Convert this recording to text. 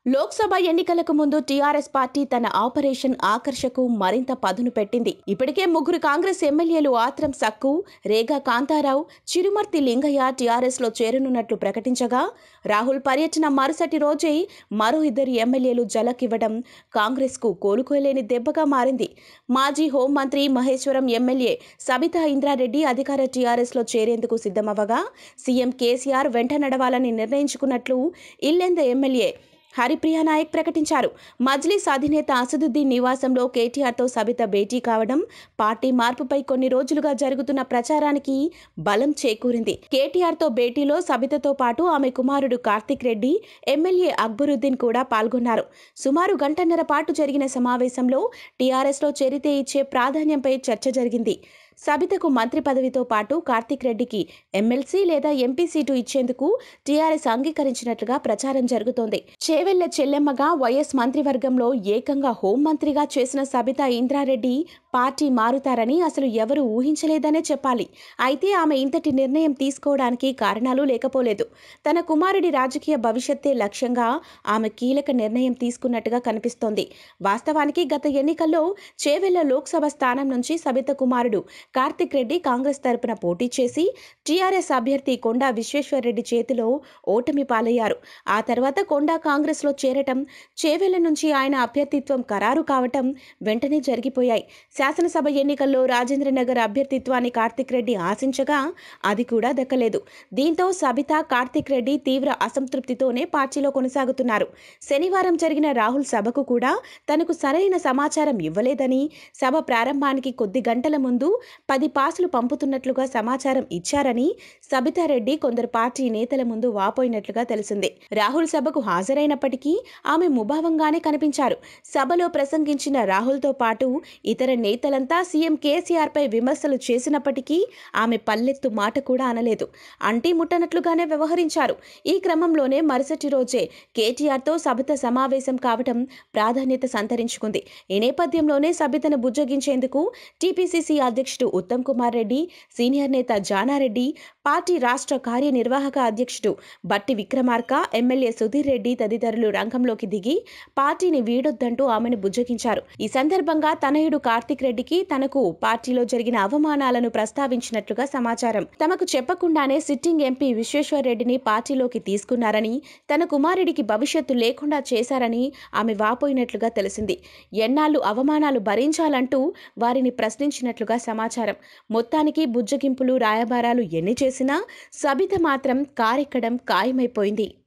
లోక్సభ ఎన్నికలకు ముందు TRS party తన ఆపరేషన్ ఆకర్షకు మరింత పదును పెట్టింది ఇప్పటికే ముగ్గురు కాంగ్రెస్ ఎమ్మెల్యేలు ఆత్రం సక్కు రేగా కాంతారావు చిరుమర్తి లింగయ్య టీఆర్ఎస్ లో చేరనున్నట్లు ప్రకటించగా రాహుల్ పర్యటన మరుసటి రోజే మరో ఇద్దరు ఎమ్మెల్యేలు జలకివ్వడం కాంగ్రెస్ కు కోలుకోలేని దెబ్బగా మారింది మాజీ హోంమంత్రి మహేశ్వరం ఎమ్మెల్యే సబితా ఇంద్రారెడ్డి అధికార టీఆర్ఎస్ లో చేరేందుకు సిద్ధమవ్వగా సీఎం కేసీఆర్ వెంట నడవాలని నిర్ణయించుకున్నట్లు ఇల్లెంద ఎమ్మెల్యే హరిప్రియ నాయక్ ప్రకటించారు మజ్లిస్ అధినేత అసదుద్దీన్ నివాసంలో కేటీఆర్తో సబిత భేటీ కావడం పార్టీ మార్పుపై కొన్ని రోజులుగా జరుగుతున్న ప్రచారానికి బలం చేకూరింది కేటీఆర్తో భేటీలో సబితతో పాటు ఆమె కుమారుడు కార్తిక్ రెడ్డి ఎమ్మెల్యే అక్బరుద్దీన్ కూడా పాల్గొన్నారు సుమారు గంటన్నర పాటు జరిగిన సమావేశంలో టీఆర్ఎస్లో చేరితే ఇచ్చే ప్రాధాన్యంపై చర్చ జరిగింది సబితకు మంత్రి పదవితో పాటు కార్తిక్ రెడ్డికి ఎమ్మెల్సీ లేదా ఎంపీ సీటు ఇచ్చేందుకు టీఆర్ఎస్ అంగీకరించినట్లుగా ప్రచారం జరుగుతోంది చేవెళ్ల చెల్లెమ్మగా వైఎస్ మంత్రివర్గంలో ఏకంగా హోంమంత్రిగా చేసిన సబితా ఇంద్రారెడ్డి పార్టీ మారుతారని అసలు ఎవరు ఊహించలేదనే చెప్పాలి అయితే ఆమె ఇంతటి నిర్ణయం తీసుకోవడానికి కారణాలు లేకపోలేదు తన కుమారుడి రాజకీయ భవిష్యత్తే లక్ష్యంగా ఆమె కీలక నిర్ణయం తీసుకున్నట్టుగా కనిపిస్తోంది వాస్తవానికి గత ఎన్నికల్లో చేవెళ్ల లోక్సభ స్థానం నుంచి సబిత కుమారుడు కార్తిక్ రెడ్డి కాంగ్రెస్ తరపున పోటీ చేసి టీఆర్ఎస్ అభ్యర్థి కొండా విశ్వేశ్వర్రెడ్డి చేతిలో ఓటమి పాలయ్యారు ఆ తర్వాత కొండా కాంగ్రెస్లో చేరటం చేవెళ్ల నుంచి ఆయన అభ్యర్థిత్వం ఖరారు కావటం వెంటనే జరిగిపోయాయి శాసనసభ ఎన్నికల్లో రాజేంద్రనగర్ అభ్యర్థిత్వాన్ని కార్తిక్ రెడ్డి ఆశించగా అది కూడా దక్కలేదు దీంతో సబిత కార్తిక్ రెడ్డి తీవ్ర అసంతృప్తితోనే పార్టీలో కొనసాగుతున్నారు శనివారం జరిగిన రాహుల్ సభకు కూడా తనకు సరైన సమాచారం ఇవ్వలేదని సభ ప్రారంభానికి కొద్ది గంటల ముందు పది పాసులు పంపుతున్నట్లుగా సమాచారం ఇచ్చారని సబితారెడ్డి కొందరు పార్టీ నేతల ముందు వాపోయినట్లుగా తెలిసింది రాహుల్ సభకు హాజరైనప్పటికీ ఆమె ముభావంగానే కనిపించారు సభలో ప్రసంగించిన రాహుల్తో పాటు ఇతర నేతలంతా సీఎం కేసీఆర్ పై విమర్శలు చేసినప్పటికీ ఆమె పల్లెత్తు మాట కూడా అనలేదు అంటీ ముట్టనట్లుగానే వ్యవహరించారు ఈ క్రమంలోనే మరుసటి రోజే కేటీఆర్తో సబిత సమావేశం కావటం ప్రాధాన్యత సంతరించుకుంది ఈ నేపథ్యంలోనే సబితను బుజ్జగించేందుకు టీపీసీసీ అధ్యక్షుడు ఉత్తమ్ కుమార్ రెడ్డి సీనియర్ నేత జానారెడ్డి పార్టీ రాష్ట్ర కార్యనిర్వాహక అధ్యక్షుడు బట్టి విక్రమార్క ఎమ్మెల్యే సుధీర్ రెడ్డి తదితరులు రంగంలోకి దిగి పార్టీని వీడొద్దంటూ ఆమెను బుజ్జగించారు ఈ సందర్భంగా తనయుడు కార్తిక్ రెడ్డికి తనకు పార్టీలో జరిగిన అవమానాలను ప్రస్తావించినట్లుగా సమాచారం తమకు చెప్పకుండానే సిట్టింగ్ ఎంపీ విశ్వేశ్వర్ రెడ్డిని పార్టీలోకి తీసుకున్నారని తన కుమారుడికి భవిష్యత్తు లేకుండా చేశారని ఆమె వాపోయినట్లుగా తెలిసింది ఎన్నాళ్లు అవమానాలు భరించాలంటూ వారిని ప్రశ్నించినట్లుగా సమాచారం మొత్తానికి బుజ్జగింపులు రాయబారాలు ఎన్ని చేసినా సబిత మాత్రం కారెక్కడం ఖాయమైపోయింది